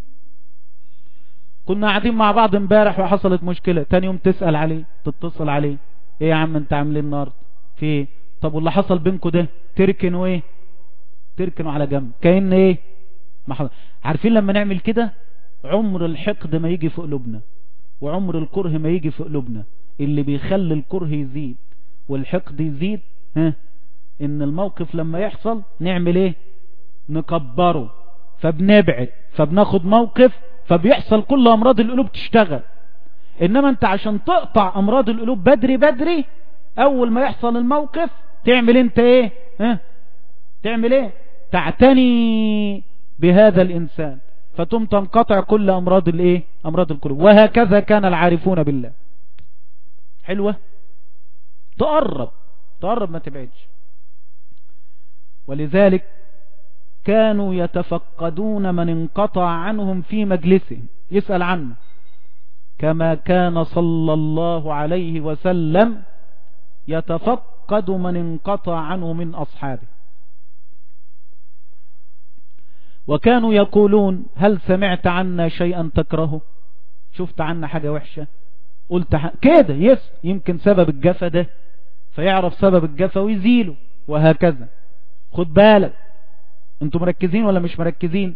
كنا قاعدين مع بعض امبارح وحصلت مشكلة تاني يوم تسأل عليه تتصل عليه ايه يا عم انت عامل ايه النهارده في ايه طب واللي حصل بينكوا ده تركنوا ايه تركنوا على جنب كأن ايه ما حصل عارفين لما نعمل كده عمر الحقد ما يجي في قلوبنا وعمر الكره ما يجي في قلوبنا اللي بيخلي الكره يزيد والحقد يزيد ها ان الموقف لما يحصل نعمل ايه نكبره فبنبعد فبناخد موقف فبيحصل كل امراض القلوب تشتغل انما انت عشان تقطع امراض القلوب بدري بدري اول ما يحصل الموقف تعمل انت ايه ها تعمل ايه تعتني بهذا الانسان فتم تنقطع كل امراض الايه امراض القلوب وهكذا كان العارفون بالله حلوة تقرب تقرب ما تبعدش ولذلك كانوا يتفقدون من انقطع عنهم في مجلسهم يسأل عنه كما كان صلى الله عليه وسلم يتفقد من انقطع عنه من أصحابه وكانوا يقولون هل سمعت عنا شيئا تكرهه شفت عنا حاجة وحشة قلت ح... كده يس يمكن سبب الجفا ده فيعرف سبب الجفا ويزيله وهكذا خد بالك انتوا مركزين ولا مش مركزين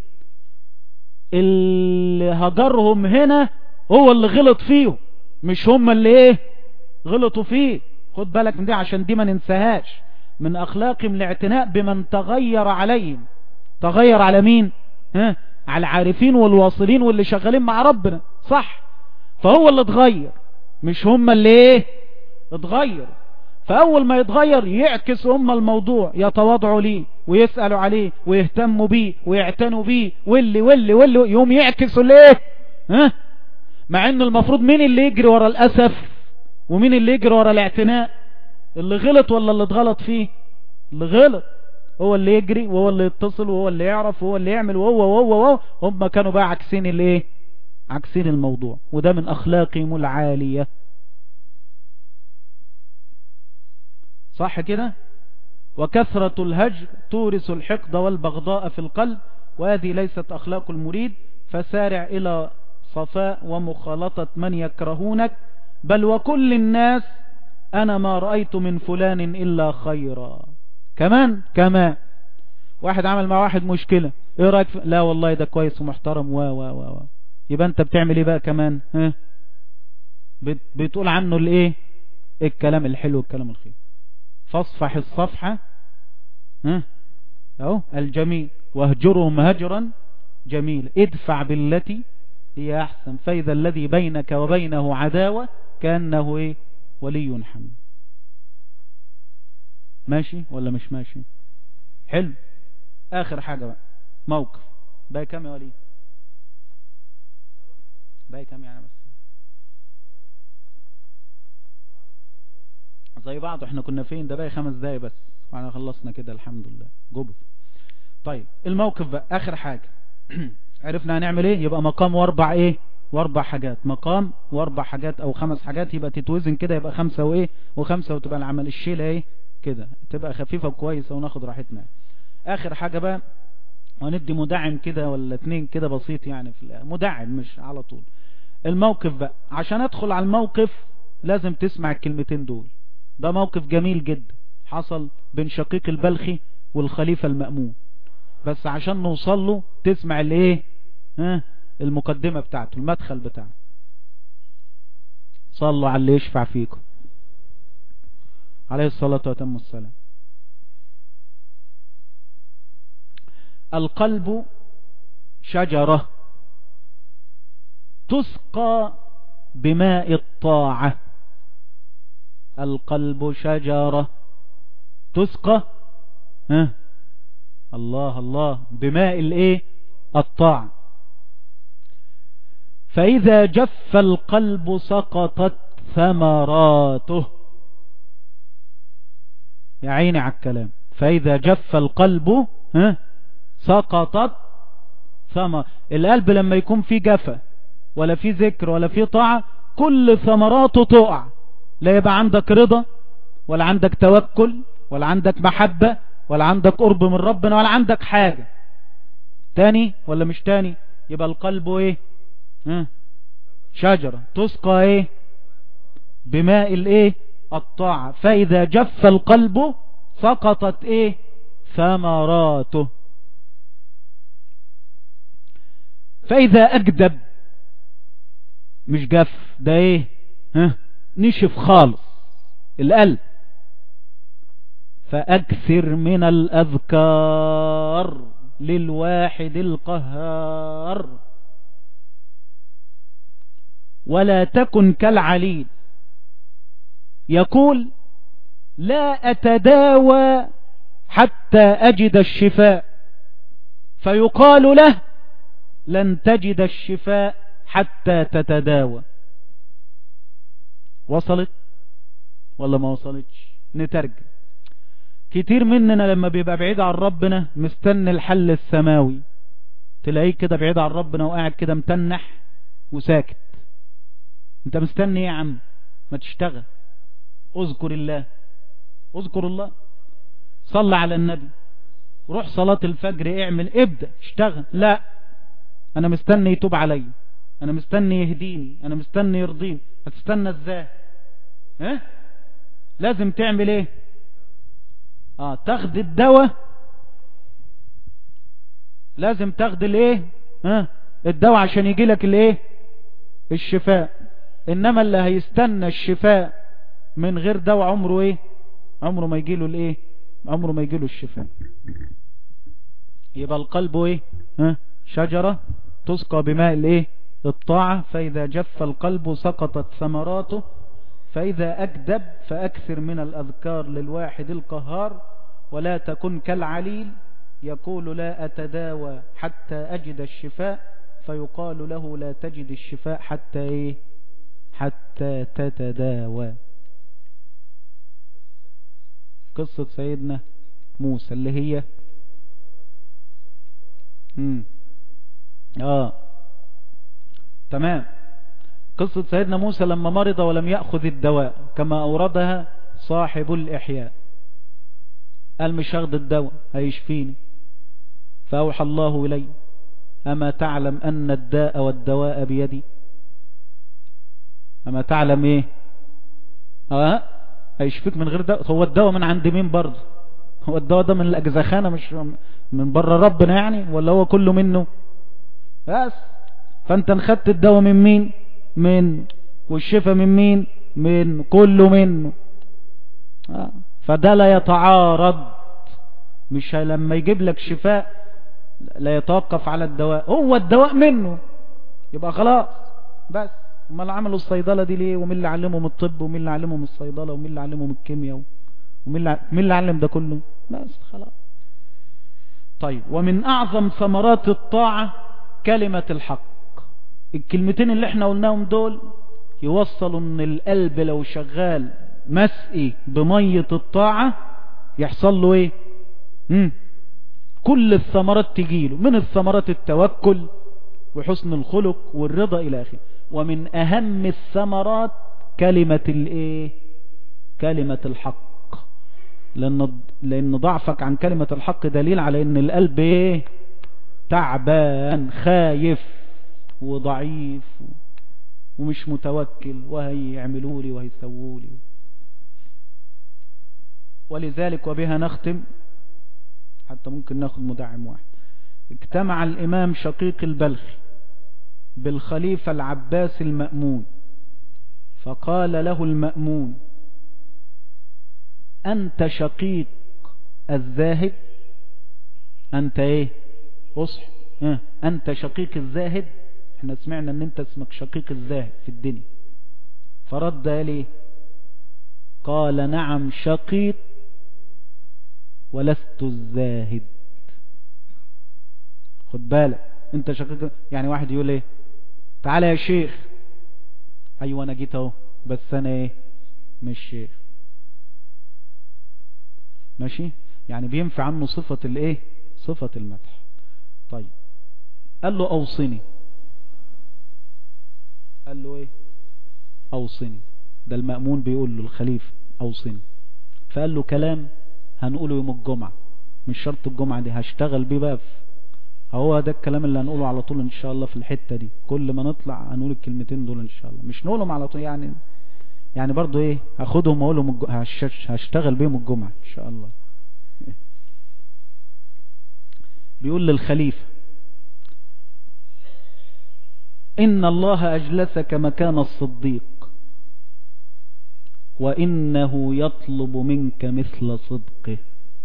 اللي هجرهم هنا هو اللي غلط فيه مش هم اللي ايه غلطوا فيه خد بالك من دي عشان دي ما ننساهاش من اخلاقهم الاعتناء بمن تغير عليهم تغير على مين ها على العارفين والواصلين واللي شغالين مع ربنا صح فهو اللي اتغير مش هم اللي ايه اتغير فاول ما يتغير يعكس هم الموضوع يتواضعوا ليه ويسألوا عليه ويهتموا بيه ويعتنوا بيه واللي واللي واللي يوم يعكسوا ليه ها مع ان المفروض مين اللي يجري ورا الاسف ومين اللي يجري ورا الاعتناء اللي غلط ولا اللي اتغلط فيه اللي غلط هو اللي يجري وهو اللي يتصل وهو اللي يعرف وهو اللي يعمل وهو وهو وهو هم كانوا بقى عكسين الايه عكسين الموضوع وده من اخلاقهم العالية صح كده وكثرة الهجر تورث الحقد والبغضاء في القلب وهذه ليست اخلاق المريد فسارع الى صفاء ومخالطة من يكرهونك بل وكل الناس انا ما رأيت من فلان الا خيرا كمان كمان واحد عمل مع واحد مشكلة ايه رأيك في... لا والله ده كويس ومحترم و و و و يبقى انت بتعمل ايه بقى كمان ها بت... بتقول عنه الايه الكلام الحلو الكلام الخير فاصفح الصفحة ها اهو الجميل واهجرهم هجرا جميلا ادفع بالتي هي احسن فاذا الذي بينك وبينه عداوة كأنه ايه ولي حميد ماشي ولا مش ماشي حلو اخر حاجة بقى موقف باقي كام يا ولي باقي كام يعني بس زي بعض احنا كنا فين ده باقي خمس دقايق بس واحنا خلصنا كده الحمد لله جبر طيب الموقف بقى اخر حاجة عرفنا هنعمل ايه يبقى مقام واربع ايه واربع حاجات مقام واربع حاجات او خمس حاجات يبقى تتوزن كده يبقى خمسة وايه وخمسة وتبقى العمل الشيلة ايه كده تبقى خفيفة وكويسة وناخد راحتنا اخر حاجة بقى وندي مدعم كده ولا اتنين كده بسيط يعني في مدعم مش على طول الموقف بقى عشان ادخل على الموقف لازم تسمع الكلمتين دول ده موقف جميل جدا حصل بين شقيق البلخي والخليفة المأمون بس عشان نوصل له تسمع الايه ها المقدمة بتاعته المدخل بتاعه صلوا على اللي يشفع فيكم عليه الصلاة وتم السلام القلب شجرة تسقى بماء الطاعة القلب شجرة تسقى ها الله الله بماء الايه الطاعة فإذا جف القلب سقطت ثمراته يا عيني على الكلام فإذا جف القلب ها سقطت ثمر القلب لما يكون فيه جفا ولا فيه ذكر ولا فيه طاعة كل ثمراته تقع لا يبقى عندك رضا ولا عندك توكل ولا عندك محبة ولا عندك قرب من ربنا ولا عندك حاجة تاني ولا مش تاني يبقى القلب ايه ها شجرة تسقى ايه بماء الايه الطاعة فاذا جف القلب سقطت ايه ثمراته فإذا أجدب مش جف ده ايه ها نشف خالص القلب فأكثر من الأذكار للواحد القهار ولا تكن كالعليل يقول لا أتداوى حتى أجد الشفاء فيقال له لن تجد الشفاء حتى تتداوى وصلت ولا ما وصلتش نترجم كتير مننا لما بيبقى بعيد عن ربنا مستني الحل السماوي تلاقيه كده بعيد عن ربنا وقاعد كده متنح وساكت انت مستني ايه يا عم ما تشتغل اذكر الله اذكر الله صل على النبي روح صلاة الفجر اعمل ابدأ اشتغل لا انا مستني يتوب علي انا مستني يهديني انا مستني يرضيني هتستنى ازاي ها لازم تعمل ايه اه تاخد الدواء لازم تاخد الايه ها الدواء عشان يجي لك الايه الشفاء انما اللي هيستنى الشفاء من غير دواء عمره ايه عمره ما يجي له الايه عمره ما يجي له الشفاء يبقى القلب ايه ها شجرة تسقى بماء الايه الطاعة فاذا جف القلب سقطت ثمراته فاذا اكدب فاكثر من الاذكار للواحد القهار ولا تكن كالعليل يقول لا اتداوى حتى اجد الشفاء فيقال له لا تجد الشفاء حتى ايه حتى تتداوى قصة سيدنا موسى اللي هي مم. اه تمام قصة سيدنا موسى لما مرض ولم يأخذ الدواء كما أوردها صاحب الإحياء قال مش هاخد الدواء هيشفيني فأوحى الله إلي أما تعلم أن الداء والدواء بيدي أما تعلم إيه اه هيشفيك من غير دواء هو الدواء من عند مين برضه هو الدواء ده من الأجزخانة مش من بره ربنا يعني ولا هو كله منه بس فانت انخدت الدواء من مين من والشفاء من مين من كله منه آه. فده لا يتعارض مش لما يجيب لك شفاء لا يتوقف على الدواء هو الدواء منه يبقى خلاص بس امال عملوا الصيدلة دي ليه ومين اللي علمهم الطب ومين اللي علمهم الصيدلة ومين اللي علمهم الكيمياء ومين اللي مين اللي علم ده كله بس خلاص طيب ومن اعظم ثمرات الطاعة كلمة الحق الكلمتين اللي احنا قلناهم دول يوصلوا ان القلب لو شغال مسقي بمية الطاعة يحصل له ايه مم. كل الثمرات تجيله من الثمرات التوكل وحسن الخلق والرضا الى اخره ومن اهم الثمرات كلمة الايه كلمة الحق لان لان ضعفك عن كلمة الحق دليل على ان القلب ايه تعبان خايف وضعيف ومش متوكل وهيعملوا لي وهيسووا لي ولذلك وبها نختم حتى ممكن ناخد مدعم واحد اجتمع الامام شقيق البلخي بالخليفة العباس المأمون فقال له المأمون أنت شقيق الزاهد أنت إيه أصح اه. أنت شقيق الزاهد احنا سمعنا أن أنت اسمك شقيق الزاهد في الدنيا فرد ليه قال نعم شقيق ولست الزاهد خد بالك انت شقيق يعني واحد يقول ايه تعالى يا شيخ ايوه انا جيت اهو بس انا ايه مش شيخ ماشي يعني بينفع عنه صفة الايه صفة المدح طيب قال له اوصني قال له ايه اوصني ده المأمون بيقول له الخليفة اوصني فقال له كلام هنقوله يوم الجمعة مش شرط الجمعة دي هشتغل بيه بقى هو ده الكلام اللي هنقوله على طول ان شاء الله في الحتة دي كل ما نطلع هنقول الكلمتين دول ان شاء الله مش نقولهم على طول يعني يعني برضو ايه هاخدهم واقولهم الج... هش... هشتغل بيهم الجمعة ان شاء الله بيقول للخليفة إن الله أجلسك مكان الصديق وإنه يطلب منك مثل صدقه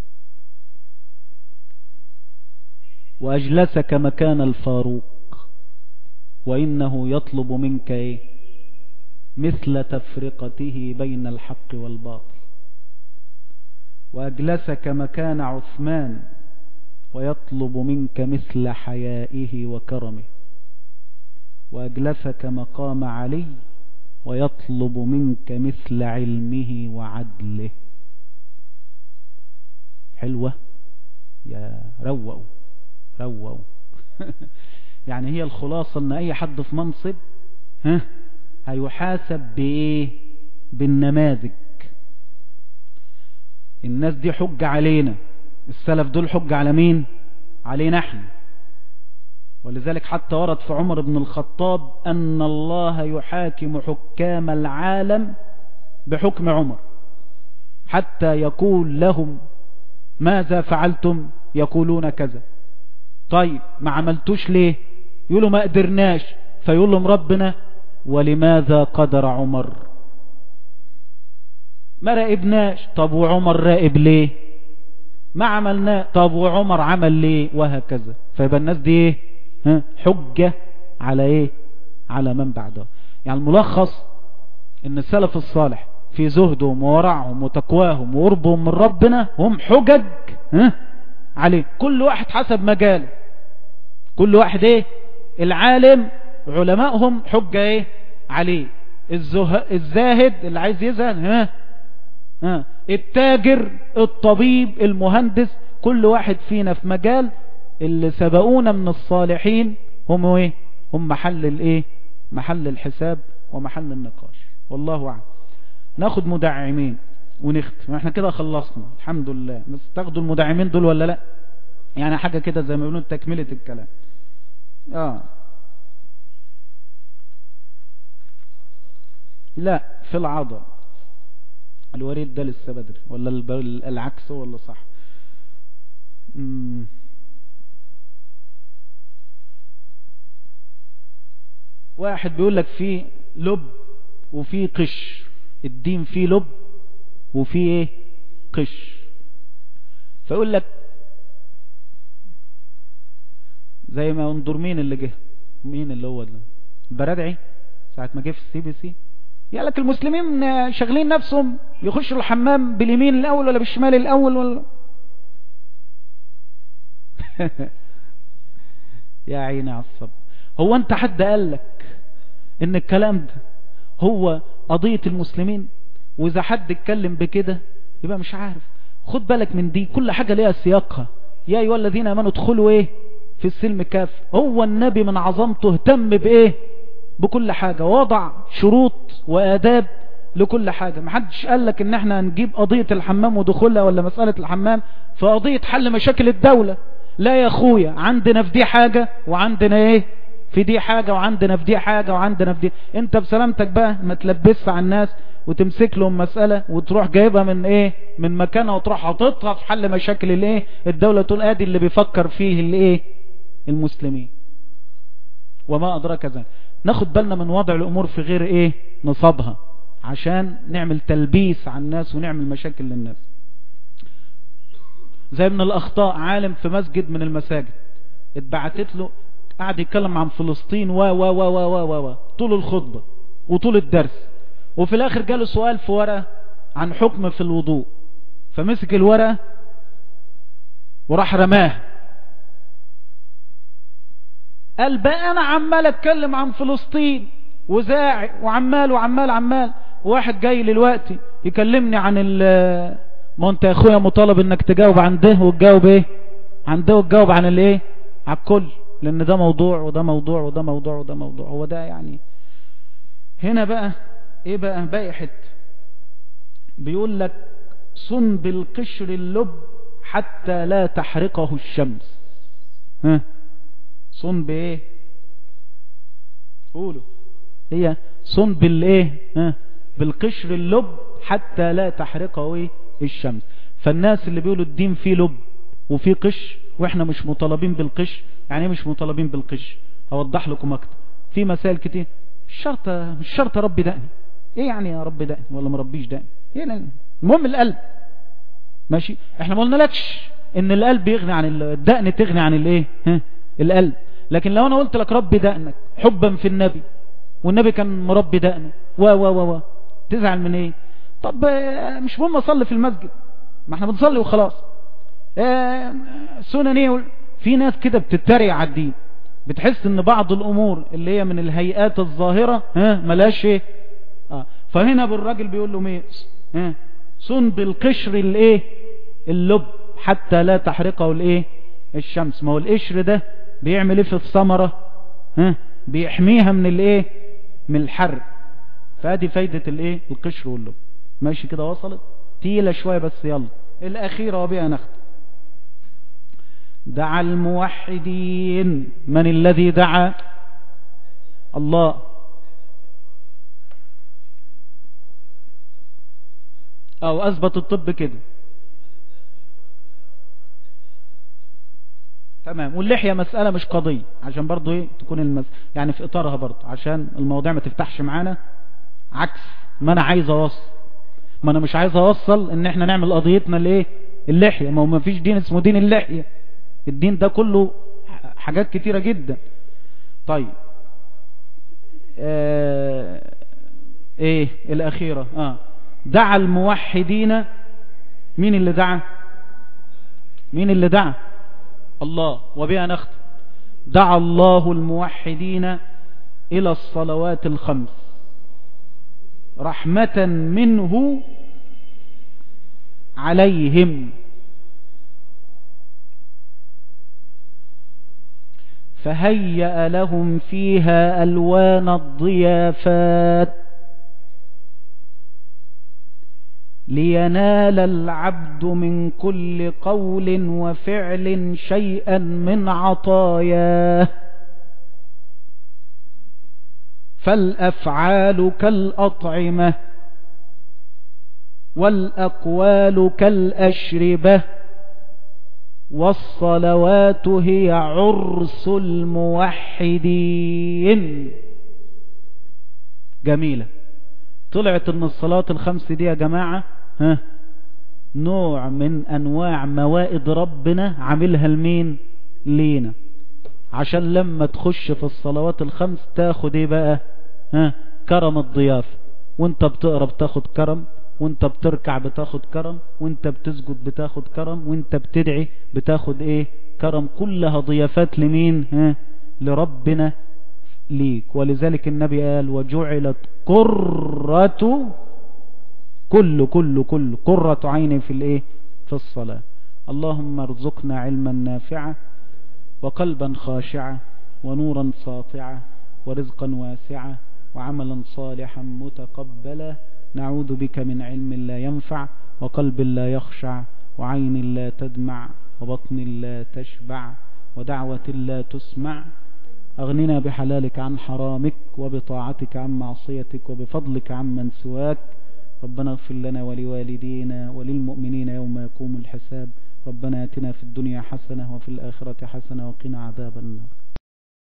وأجلسك مكان الفاروق وإنه يطلب منك إيه؟ مثل تفرقته بين الحق والباطل وأجلسك مكان عثمان ويطلب منك مثل حيائه وكرمه وأجلسك مقام علي ويطلب منك مثل علمه وعدله حلوة يا رووا رووا يعني هي الخلاصة ان اي حد في منصب ها هيحاسب بايه بالنماذج الناس دي حجة علينا السلف دول حجة على مين علينا احنا ولذلك حتى ورد في عمر بن الخطاب أن الله يحاكم حكام العالم بحكم عمر حتى يقول لهم ماذا فعلتم يقولون كذا طيب ما عملتوش ليه يقولوا ما قدرناش فيقول لهم ربنا ولماذا قدر عمر ما راقبناش طب وعمر راقب ليه ما عملناه طب وعمر عمل ليه وهكذا فيبقى الناس دي ايه ها حجة على ايه على من بعده يعني الملخص ان السلف الصالح في زهدهم وورعهم وتقواهم وقربهم من ربنا هم حجج ها عليه كل واحد حسب مجاله كل واحد ايه العالم علمائهم حجة ايه عليه الزه... الزاهد اللي عايز يزهد ها ها التاجر الطبيب المهندس كل واحد فينا في مجال اللي سبقونا من الصالحين هم ايه هم محل الايه محل الحساب ومحل النقاش والله اعلم ناخد مدعمين ونختم احنا كده خلصنا الحمد لله بس تاخدوا المدعمين دول ولا لا يعني حاجة كده زي ما بيقولوا تكملة الكلام اه لا في العضل الوريد ده لسه بدري ولا العكس ولا صح مم. واحد بيقول لك فيه لب وفيه قش الدين فيه لب وفيه ايه قش فيقول لك زي ما انظر مين اللي جه مين اللي هو ده البرادعي ساعة ما جه في السي بي سي يقول لك المسلمين شغلين نفسهم يخشوا الحمام باليمين الاول ولا بالشمال الاول ولا يا عيني على الصبر هو انت حد قال لك ان الكلام ده هو قضية المسلمين واذا حد اتكلم بكده يبقى مش عارف خد بالك من دي كل حاجة ليها سياقها يا ايها الذين امنوا ادخلوا ايه في السلم كاف هو النبي من عظمته اهتم بايه بكل حاجة وضع شروط وآداب لكل حاجة محدش قال لك ان احنا هنجيب قضية الحمام ودخولها ولا مسألة الحمام في قضية حل مشاكل الدولة لا يا اخويا عندنا في دي حاجة وعندنا ايه في دي حاجة وعندنا في دي حاجة وعندنا في دي انت بسلامتك بقى ما تلبسش على الناس وتمسك لهم مسألة وتروح جايبها من ايه من مكانها وتروح حاططها في حل مشاكل الايه الدولة تقول ادي اللي بيفكر فيه الايه المسلمين وما ادراك ذلك ناخد بالنا من وضع الامور في غير ايه نصابها عشان نعمل تلبيس على الناس ونعمل مشاكل للناس زي من الاخطاء عالم في مسجد من المساجد اتبعتت له قاعد يتكلم عن فلسطين و و و و و و طول الخطبة وطول الدرس وفي الاخر جاله سؤال في ورقة عن حكم في الوضوء فمسك الورقة وراح رماه قال بقى انا عمال اتكلم عن فلسطين وزاعي وعمال وعمال عمال واحد جاي دلوقتي يكلمني عن ال ما انت يا اخويا مطالب انك تجاوب عن ده وتجاوب ايه عن ده وتجاوب عن الايه على الكل لان ده موضوع وده موضوع وده موضوع وده موضوع هو ده يعني هنا بقى ايه بقى باقي حته بيقول لك صن بالقشر اللب حتى لا تحرقه الشمس ها صن بايه قولوا هي صن بالايه ها بالقشر اللب حتى لا تحرقه ايه الشمس فالناس اللي بيقولوا الدين فيه لب وفيه قش واحنا مش مطالبين بالقش يعني مش مطالبين بالقش هوضح لكم اكتر في مسائل كتير مش شرط مش شرط ربي دقني ايه يعني يا رب دقني ولا ما ربيش دقني ايه لأن المهم القلب ماشي احنا ما قلنالكش ان القلب يغني عن الدقن تغني عن الايه ها القلب لكن لو انا قلت لك ربي دقنك حبا في النبي والنبي كان مربي دقنه و و و و تزعل من ايه طب مش مهم اصلي في المسجد ما احنا بنصلي وخلاص اه سنن ايه في ناس كده بتتريق على الدين بتحس ان بعض الامور اللي هي من الهيئات الظاهرة ها ملاش ايه اه فهنا بالراجل بيقول له ميه ها سن بالقشر الايه اللب حتى لا تحرقه الايه الشمس ما هو القشر ده بيعمل ايه في الثمرة ها بيحميها من الايه من الحرق فادي فايدة الايه القشر واللب ماشي كده وصلت تقيلة شوية بس يلا الاخيرة وبها نختم دعا الموحدين من الذي دعا الله او اثبت الطب كده تمام واللحية مسألة مش قضية عشان برضو ايه تكون المس... يعني في اطارها برضو عشان الموضوع ما تفتحش معانا عكس ما انا عايز اوصل ما انا مش عايز اوصل ان احنا نعمل قضيتنا الايه اللحية ما هو ما فيش دين اسمه دين اللحية الدين ده كله حاجات كتيرة جدا طيب آه ايه الاخيرة اه دعا الموحدين مين اللي دعا مين اللي دعا الله وبها نختم دعا الله الموحدين الى الصلوات الخمس رحمة منه عليهم فهيأ لهم فيها ألوان الضيافات لينال العبد من كل قول وفعل شيئا من عطاياه فالأفعال كالأطعمة والأقوال كالأشربة والصلوات هي عرس الموحدين جميلة طلعت ان الصلاة الخمس دي يا جماعة ها نوع من انواع موائد ربنا عاملها لمين لينا عشان لما تخش في الصلوات الخمس تاخد ايه بقى ها كرم الضيافة وانت بتقرا بتاخد كرم وانت بتركع بتاخد كرم وانت بتسجد بتاخد كرم وانت بتدعي بتاخد ايه كرم كلها ضيافات لمين ها لربنا ليك ولذلك النبي قال وجعلت قرة كل كل كل قرة عين في الايه في الصلاة اللهم ارزقنا علما نافعا وقلبا خاشعا ونورا ساطعا ورزقا واسعا وعملا صالحا متقبلا نعوذ بك من علم لا ينفع وقلب لا يخشع وعين لا تدمع وبطن لا تشبع ودعوة لا تسمع أغننا بحلالك عن حرامك وبطاعتك عن معصيتك وبفضلك عمن سواك ربنا اغفر لنا ولوالدينا وللمؤمنين يوم يقوم الحساب ربنا اتنا في الدنيا حسنة وفي الآخرة حسنة وقنا عذاب النار